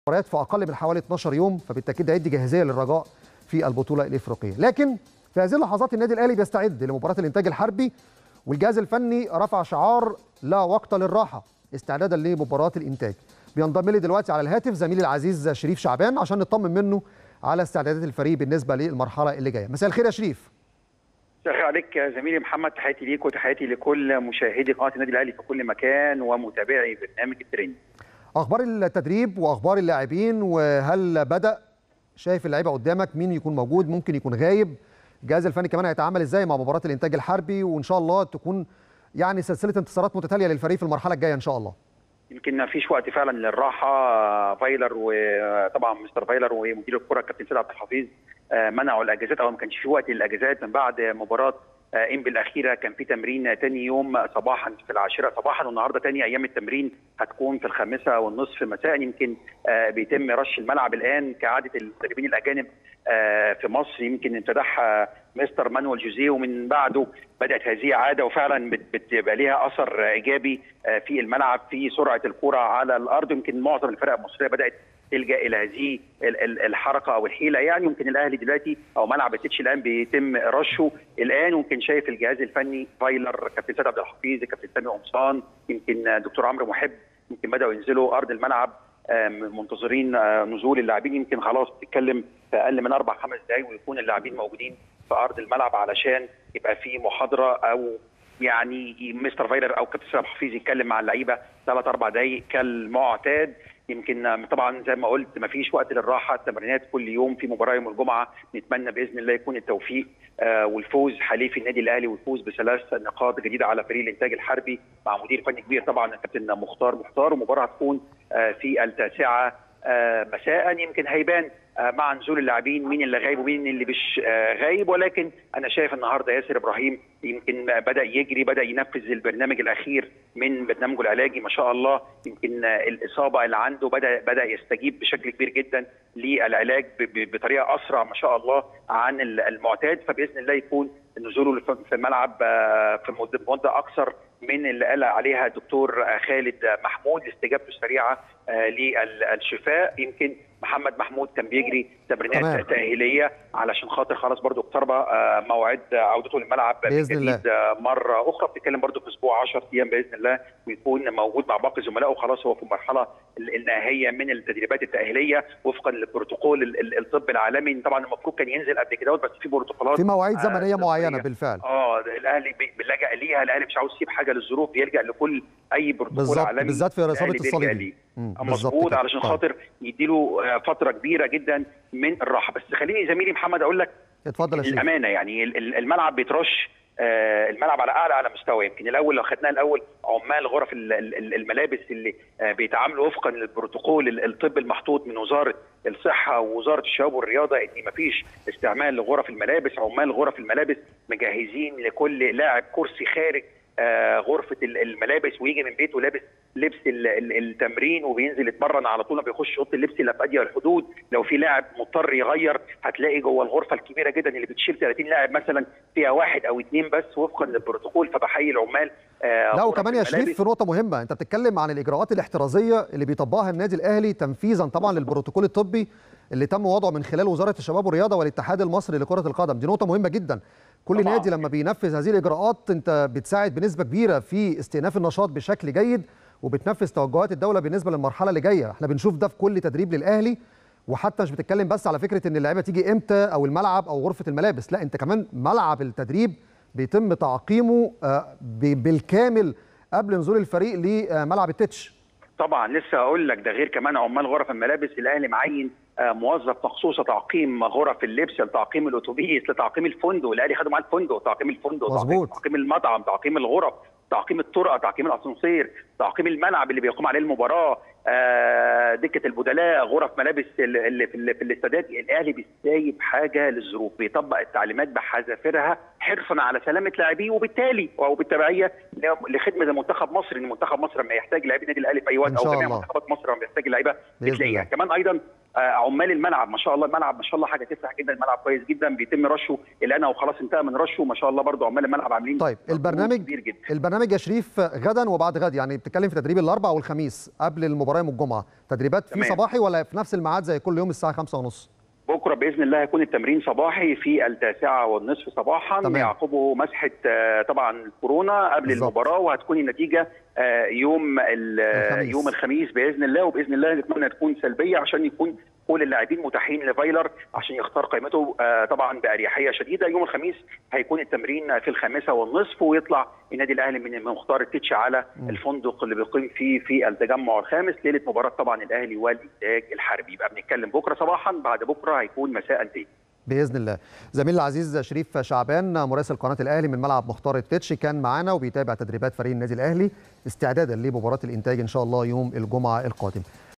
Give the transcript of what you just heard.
مباريات في اقل من حوالي 12 يوم فبالتاكيد هيدي جاهزيه للرجاء في البطوله الافريقيه لكن في هذه اللحظات النادي الاهلي بيستعد لمباراه الانتاج الحربي والجهاز الفني رفع شعار لا وقت للراحه استعدادا لمباراه الانتاج بينضم لي دلوقتي على الهاتف زميلي العزيز شريف شعبان عشان نطمن منه على استعدادات الفريق بالنسبه للمرحله اللي جايه مساء الخير يا شريف مساء عليك زميلي محمد تحياتي ليك وتحياتي لكل مشاهدي قناه النادي الاهلي في كل مكان ومتابعي برنامج الترند اخبار التدريب واخبار اللاعبين وهل بدا شايف اللعيبه قدامك مين يكون موجود ممكن يكون غايب الجهاز الفني كمان هيتعامل ازاي مع مباراه الانتاج الحربي وان شاء الله تكون يعني سلسله انتصارات متتاليه للفريق في المرحله الجايه ان شاء الله يمكن ما فيش وقت فعلا للراحه فايلر وطبعا مستر فايلر ومدير الكره الكابتن سيد عبد الحفيظ منعوا الاجازات او ما كانش في وقت للاجازات من بعد مباراه انبي الاخيره كان في تمرين تاني يوم صباحا في العاشره صباحا والنهارده تاني ايام التمرين هتكون في الخامسه والنصف مساء يمكن بيتم رش الملعب الان كعاده المدربين الاجانب في مصر يمكن امتدحها مستر مانويل جوزيه ومن بعده بدات هذه عاده وفعلا بتبقى ليها اثر ايجابي في الملعب في سرعه الكره على الارض يمكن معظم الفرق المصريه بدات تلجا الى هذه الحركه او الحيله يعني يمكن الاهلي دلوقتي او ملعب التتش الان بيتم رشه الان يمكن شايف الجهاز الفني فايلر كابتن سيد عبد الحفيظ كابتن سامي قمصان يمكن دكتور عمرو محب يمكن بداوا ينزلوا ارض الملعب منتظرين نزول اللاعبين يمكن خلاص بتتكلم في اقل من اربع خمس دقائق ويكون اللاعبين موجودين في ارض الملعب علشان يبقى في محاضره او يعني مستر فايلر او كابتن سامي حفيظ يتكلم مع اللعيبه ثلاث اربع دقائق كالمعتاد يمكن طبعا زي ما قلت ما فيش وقت للراحه التمرينات كل يوم في مباراه يوم الجمعه نتمنى باذن الله يكون التوفيق آه والفوز حليف النادي الاهلي والفوز بثلاث نقاط جديده على فريق الانتاج الحربي مع مدير فني كبير طبعا الكابتن مختار مختار ومباراه هتكون آه في التاسعه آه مساء يمكن هيبان مع نزول اللاعبين مين اللي غايب ومين اللي مش غايب ولكن انا شايف النهارده ياسر ابراهيم يمكن بدا يجري بدا ينفذ البرنامج الاخير من برنامجه العلاجي ما شاء الله يمكن الاصابه اللي عنده بدا بدا يستجيب بشكل كبير جدا للعلاج بطريقه اسرع ما شاء الله عن المعتاد فباذن الله يكون نزوله في الملعب في مده اكثر من اللي قال عليها الدكتور خالد محمود لاستجابته السريعه للشفاء يمكن محمد محمود كان بيجري تمرينات تاهيليه علشان خاطر خلاص برضو اقترب موعد عودته للملعب باذن الله مره اخرى بتتكلم برضو في اسبوع 10 ايام باذن الله ويكون موجود مع باقي زملائه خلاص هو في المرحله النهائيه من التدريبات التاهيليه وفقا للبروتوكول الطب العالمي طبعا المفروض كان ينزل قبل كده بس في بروتوكولات في مواعيد زمنيه آه معينه بالفعل اه الاهلي بيلجا ليها الاهلي مش عاوز يسيب حاجه للظروف بيلجا لكل اي بروتوكول بالزبط عالمي بالذات في اصابه الصليبي مظبوط علشان خاطر يديله فتره كبيره جدا من الراحه بس خليني زميلي محمد اقول لك اتفضل يا الامانه يعني الملعب بيترش الملعب على اعلى على مستوى يمكن الاول لو خدناه الاول عمال غرف الملابس اللي بيتعاملوا وفقا للبروتوكول الطب المحطوط من وزاره الصحه ووزاره الشباب والرياضه ان مفيش استعمال لغرف الملابس عمال غرف الملابس مجهزين لكل لاعب كرسي خارج آه غرفه الملابس ويجي من بيته لابس لبس التمرين وبينزل يتمرن على طول ما بيخش اوضه اللبس الا في اضيق الحدود لو في لاعب مضطر يغير هتلاقي جوه الغرفه الكبيره جدا اللي بتشيل 30 لاعب مثلا فيها واحد او اثنين بس وفقا للبروتوكول فبحيي العمال آه لا وكمان يا شريف في نقطه مهمه انت بتتكلم عن الاجراءات الاحترازيه اللي بيطبقها النادي الاهلي تنفيذا طبعا للبروتوكول الطبي اللي تم وضعه من خلال وزاره الشباب والرياضه والاتحاد المصري لكره القدم دي نقطه مهمه جدا كل طبعا. نادي لما بينفذ هذه الاجراءات انت بتساعد بنسبه كبيره في استئناف النشاط بشكل جيد وبتنفذ توجهات الدوله بالنسبه للمرحله اللي جايه احنا بنشوف ده في كل تدريب للاهلي وحتى مش بتتكلم بس على فكره ان اللعيبه تيجي امتى او الملعب او غرفه الملابس لا انت كمان ملعب التدريب بيتم تعقيمه بالكامل قبل نزول الفريق لملعب التتش طبعا لسه هقول لك ده غير كمان عمال غرف الملابس الاهلي معين موظف مخصوص تعقيم غرف اللبس لتعقيم الاتوبيس لتعقيم الفندق الاهلي خدوا معاه الفندق تعقيم الفندق مظبوط تعقيم المطعم تعقيم الغرف تعقيم الطرقه تعقيم الاسانسير تعقيم الملعب اللي بيقوم عليه المباراه آه دكه البدلاء غرف ملابس اللي في, في الاستادات الاهلي بيستايب حاجه للظروف بيطبق التعليمات بحذافيرها حرصا على سلامه لاعبيه وبالتالي وبالتبعيه لخدمه منتخب مصر ان منتخب مصر لما يحتاج لاعبي النادي الاهلي في اي وقت او جميع منتخبات مصر لما يحتاج لعيبه بتلاقيها كمان ايضا عمال الملعب ما شاء الله الملعب ما شاء الله حاجه تفرح جدا الملعب كويس جدا بيتم رشه الان وخلاص انتهى من رشه ما شاء الله برضو عمال الملعب عاملين طيب البرنامج كبير جدا البرنامج يا شريف غدا وبعد غد يعني بتتكلم في تدريب الاربع والخميس قبل المباراه يوم الجمعه تدريبات في صباحي ولا في نفس الميعاد زي كل يوم الساعه 5:30 بكره باذن الله هيكون التمرين صباحي في التاسعه والنصف صباحا تمام. يعقبه مسحه طبعا الكورونا قبل بالظبط. المباراه وهتكون النتيجه يوم الخميس. يوم الخميس باذن الله وباذن الله نتمنى تكون سلبيه عشان يكون كل اللاعبين متاحين لفايلر عشان يختار قائمته طبعا باريحيه شديده يوم الخميس هيكون التمرين في الخامسه والنصف ويطلع النادي الاهلي من مختار التتش على الفندق اللي بيقيم فيه في التجمع الخامس ليله مباراه طبعا الاهلي والانتاج الحربي يبقى بنتكلم بكره صباحا بعد بكره هيكون مساء تاني باذن الله زميلي العزيز شريف شعبان مراسل قناه الاهلي من ملعب مختار التتش كان معانا وبيتابع تدريبات فريق النادي الاهلي استعدادا لمباراه الانتاج ان شاء الله يوم الجمعه القادم